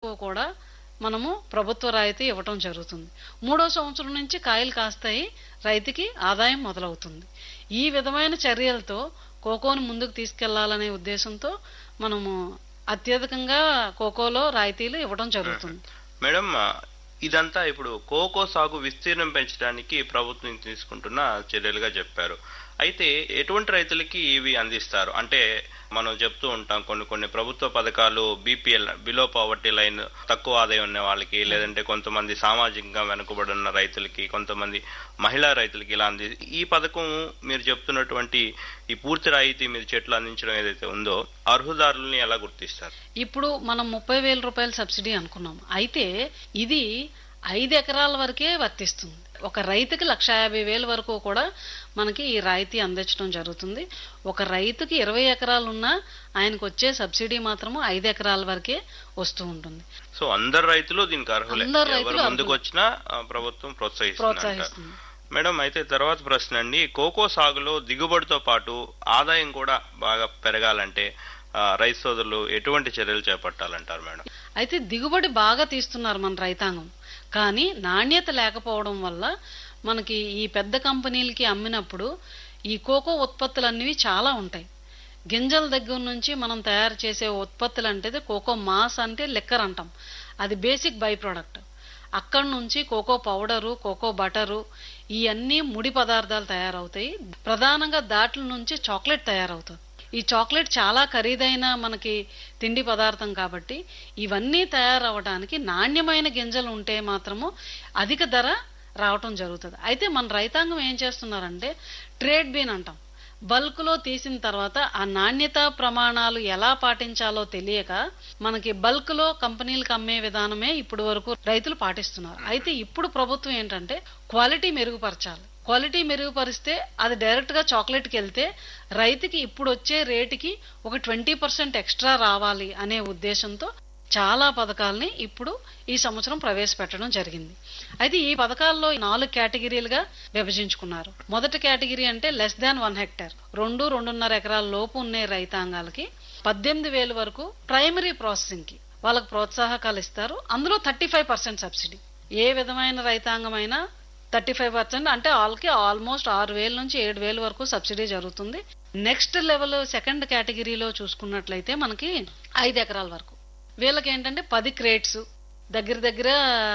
వరకు కూడా మనము ప్రభుత్వ రాయితీ ఇవ్వటం జరుగుతుంది మూడో సంవత్సరం నుంచి కాయలు కాస్తాయి రైతుకి ఆదాయం మొదలవుతుంది ఈ విధమైన చర్యలతో కోకోను ముందుకు తీసుకెళ్లాలనే ఉద్దేశంతో మనము అత్యధికంగా కోకోలో రాయితీలు ఇవ్వడం జరుగుతుంది మేడం ఆ, ఇదంతా ఇప్పుడు కోకో సాగు విస్తీర్ణం పెంచడానికి ప్రభుత్వం తీసుకుంటున్న చర్యలుగా చెప్పారు అయితే ఎటువంటి రైతులకి ఇవి అందిస్తారు అంటే మనం చెప్తూ ఉంటాం కొన్ని కొన్ని ప్రభుత్వ పథకాలు బీపీఎల్ బిలో పావర్టీ లైన్ తక్కువ ఆదాయం ఉన్న వాళ్ళకి లేదంటే కొంతమంది సామాజికంగా వెనుకబడి ఉన్న రైతులకి కొంతమంది మహిళా రైతులకి ఇలా అంది ఈ పథకం మీరు చెప్తున్నటువంటి ఈ పూర్తి రాయితీ మీరు చెట్లు అందించడం ఏదైతే ఉందో అర్హుదారుల్ని ఎలా గుర్తిస్తారు ఇప్పుడు మనం ముప్పై వేల రూపాయల సబ్సిడీ అనుకున్నాం అయితే ఇది ఐదు ఎకరాల వరకే వర్తిస్తుంది ఒక రైతుకి లక్ష యాభై వేల వరకు కూడా మనకి ఈ రాయితీ అందించడం జరుగుతుంది ఒక రైతుకి ఇరవై ఎకరాలు ఉన్నా ఆయనకు వచ్చే సబ్సిడీ మాత్రము ఐదు ఎకరాల వరకే వస్తూ ఉంటుంది సో అందరు రైతులు దీనికి అర్హులే అందరు రైతులు ఎవరు ముందుకు అర్హులే. వచ్చినా ఆ, ప్రభుత్వం ప్రోత్సహిస్తుంది ప్రోత్సహిస్తుంది మేడం అయితే తర్వాత ప్రశ్న అండి కోకో సాగులో దిగుబడితో పాటు ఆదాయం కూడా బాగా పెరగాలంటే ఆ, రైతు సోదరులు ఎటువంటి చర్యలు చేపట్టాలంటారు మేడం అయితే దిగుబడి బాగా తీస్తున్నారు మన రైతాంగం కానీ నాణ్యత లేకపోవడం వల్ల మనకి ఈ పెద్ద కంపెనీలకి అమ్మినప్పుడు ఈ కోకో ఉత్పత్తులన్నీ చాలా ఉంటాయి గింజల దగ్గర నుంచి మనం తయారు చేసే ఉత్పత్తులు అంటే కోకో మాస్ అంటే లెక్కర్ అంటాం అది బేసిక్ బై ప్రోడక్ట్ అక్కడ నుంచి కోకో పౌడరు కోకో బటరు ఇవన్నీ ముడి పదార్థాలు తయారవుతాయి ప్రధానంగా దాట్ల నుంచి చాక్లెట్ తయారవుతుంది ఈ చాక్లెట్ చాలా ఖరీదైన మనకి తిండి పదార్థం కాబట్టి ఇవన్నీ తయారవడానికి నాణ్యమైన గింజలు ఉంటే మాత్రము అధిక ధర రావటం జరుగుతుంది అయితే మన రైతాంగం ఏం చేస్తున్నారంటే ట్రేడ్ బీన్ అంటాం బల్క్ లో తీసిన తర్వాత ఆ నాణ్యత ప్రమాణాలు ఎలా పాటించాలో తెలియక మనకి బల్క్ లో కంపెనీలకు అమ్మే విధానమే ఇప్పుడు వరకు రైతులు పాటిస్తున్నారు అయితే ఇప్పుడు ప్రభుత్వం ఏంటంటే క్వాలిటీ మెరుగుపరచాలి క్వాలిటీ మెరుగుపరిస్తే అది డైరెక్ట్ గా చాక్లెట్ కి వెళ్తే రైతుకి ఇప్పుడు వచ్చే రేటుకి ఒక ట్వంటీ పర్సెంట్ ఎక్స్ట్రా రావాలి అనే ఉద్దేశంతో చాలా పథకాల్ని ఇప్పుడు ఈ సంవత్సరం ప్రవేశపెట్టడం జరిగింది అయితే ఈ పథకాల్లో నాలుగు కేటగిరీలుగా విభజించుకున్నారు మొదటి కేటగిరీ అంటే లెస్ దాన్ వన్ హెక్టర్ రెండు రెండున్నర ఎకరాల లోపు ఉండే రైతాంగాలకి పద్దెనిమిది వేలు వరకు ప్రైమరీ ప్రాసెసింగ్ కి వాళ్ళకి ప్రోత్సాహకాలు ఇస్తారు అందులో థర్టీ ఫైవ్ పర్సెంట్ సబ్సిడీ ఏ విధమైన రైతాంగమైనా థర్టీ ఫైవ్ పర్సెంట్ అంటే వాళ్ళకి ఆల్మోస్ట్ ఆరు వేల నుంచి ఏడు వేల వరకు సబ్సిడీ జరుగుతుంది నెక్స్ట్ లెవెల్ సెకండ్ కేటగిరీలో చూసుకున్నట్లయితే మనకి ఐదు ఎకరాల వరకు వీళ్ళకి ఏంటంటే పది క్రేట్స్ దగ్గర దగ్గర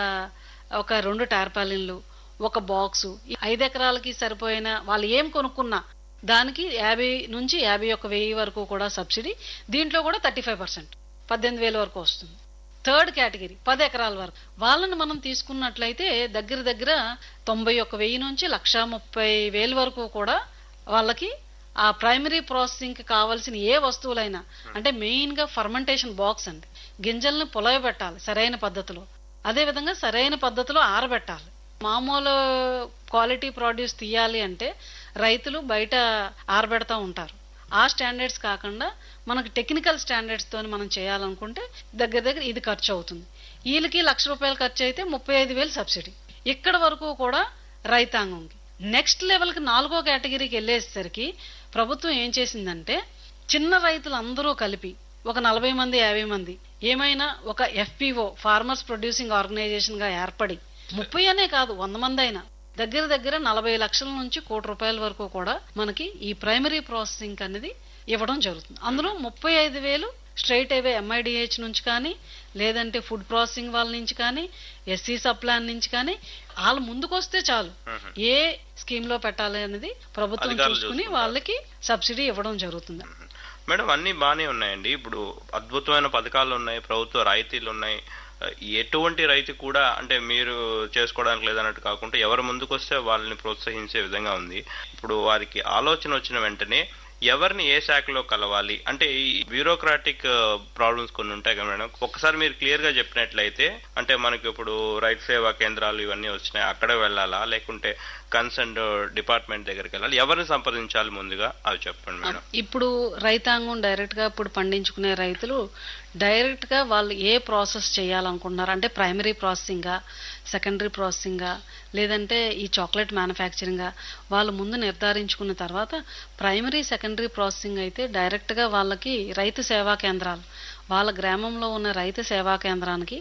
ఒక రెండు టార్పాలిన్లు ఒక బాక్సు ఈ ఐదు ఎకరాలకి సరిపోయిన వాళ్ళు ఏం కొనుక్కున్నా దానికి యాభై నుంచి యాభై ఒక్క వెయ్యి వరకు కూడా సబ్సిడీ దీంట్లో కూడా థర్టీ ఫైవ్ పర్సెంట్ పద్దెనిమిది వేల వరకు వస్తుంది థర్డ్ కేటగిరీ పది ఎకరాల వరకు వాళ్ళని మనం తీసుకున్నట్లయితే దగ్గర దగ్గర తొంభై ఒక్క వెయ్యి నుంచి లక్ష ముప్పై వేల వరకు కూడా వాళ్ళకి ఆ ప్రైమరీ ప్రాసెసింగ్ కి కావాల్సిన ఏ వస్తువులైనా అంటే మెయిన్ గా ఫర్మెంటేషన్ బాక్స్ అండి గింజల్ని పులయబెట్టాలి సరైన పద్ధతిలో అదే విధంగా సరైన పద్ధతిలో ఆరబెట్టాలి మామూలు క్వాలిటీ ప్రొడ్యూస్ తీయాలి అంటే రైతులు బయట ఆరబెడతా ఉంటారు ఆ స్టాండర్డ్స్ కాకుండా మనకు టెక్నికల్ స్టాండర్డ్స్ తోని మనం చేయాలనుకుంటే దగ్గర దగ్గర ఇది ఖర్చు అవుతుంది వీళ్ళకి లక్ష రూపాయలు ఖర్చు అయితే ముప్పై ఐదు వేలు సబ్సిడీ ఇక్కడ వరకు కూడా రైతాంగంకి నెక్స్ట్ లెవెల్ కి నాలుగో కేటగిరీకి వెళ్ళేసరికి ప్రభుత్వం ఏం చేసిందంటే చిన్న రైతులు అందరూ కలిపి ఒక నలభై మంది యాభై మంది ఏమైనా ఒక ఎఫ్పిఓ ఫార్మర్స్ ప్రొడ్యూసింగ్ ఆర్గనైజేషన్ గా ఏర్పడి ముప్పై అనే కాదు వంద మంది అయినా దగ్గర దగ్గర నలభై లక్షల నుంచి కోటి రూపాయల వరకు కూడా మనకి ఈ ప్రైమరీ ప్రాసెసింగ్ అనేది ఇవ్వడం జరుగుతుంది అందులో ముప్పై ఐదు వేలు స్ట్రైట్ అవే ఎంఐడిహెచ్ నుంచి కానీ లేదంటే ఫుడ్ ప్రాసెసింగ్ వాళ్ళ నుంచి కానీ ఎస్సీ సప్లాన్ నుంచి కానీ వాళ్ళు ముందుకొస్తే చాలు ఏ స్కీమ్ లో పెట్టాలి అనేది ప్రభుత్వం అధికారులు చూసుకుని చూసుకుంటారు. వాళ్ళకి సబ్సిడీ ఇవ్వడం జరుగుతుంది మేడం అన్ని బాగానే ఉన్నాయండి ఇప్పుడు అద్భుతమైన పథకాలు ఉన్నాయి ప్రభుత్వ రాయితీలు ఉన్నాయి ఆ, ఎటువంటి రైతు కూడా అంటే మీరు చేసుకోవడానికి లేదన్నట్టు కాకుండా ఎవరు ముందుకు వస్తే వాళ్ళని ప్రోత్సహించే విధంగా ఉంది ఇప్పుడు వారికి ఆలోచన వచ్చిన వెంటనే ఎవరిని ఏ శాఖలో కలవాలి అంటే ఈ బ్యూరోక్రాటిక్ ప్రాబ్లమ్స్ కొన్ని ఉంటాయి కదా మేడం ఒక్కసారి మీరు క్లియర్ గా చెప్పినట్లయితే అంటే మనకి ఇప్పుడు రైతు సేవా కేంద్రాలు ఇవన్నీ వచ్చినాయి అక్కడ వెళ్ళాలా లేకుంటే కన్సర్న్ డిపార్ట్మెంట్ దగ్గరికి వెళ్ళాలి ఎవరిని సంప్రదించాలి ముందుగా అవి చెప్పండి మేడం ఇప్పుడు రైతాంగం డైరెక్ట్ గా ఇప్పుడు పండించుకునే రైతులు డైరెక్ట్ గా వాళ్ళు ఏ ప్రాసెస్ చేయాలనుకుంటున్నారు అంటే ప్రైమరీ ప్రాసెసింగా సెకండరీ ప్రాసెసింగా లేదంటే ఈ చాక్లెట్ మ్యానుఫ్యాక్చరింగా వాళ్ళు ముందు నిర్ధారించుకున్న తర్వాత ప్రైమరీ సెకండరీ ప్రాసెసింగ్ అయితే డైరెక్ట్ గా వాళ్ళకి రైతు సేవా కేంద్రాలు వాళ్ళ గ్రామంలో ఉన్న రైతు సేవా కేంద్రానికి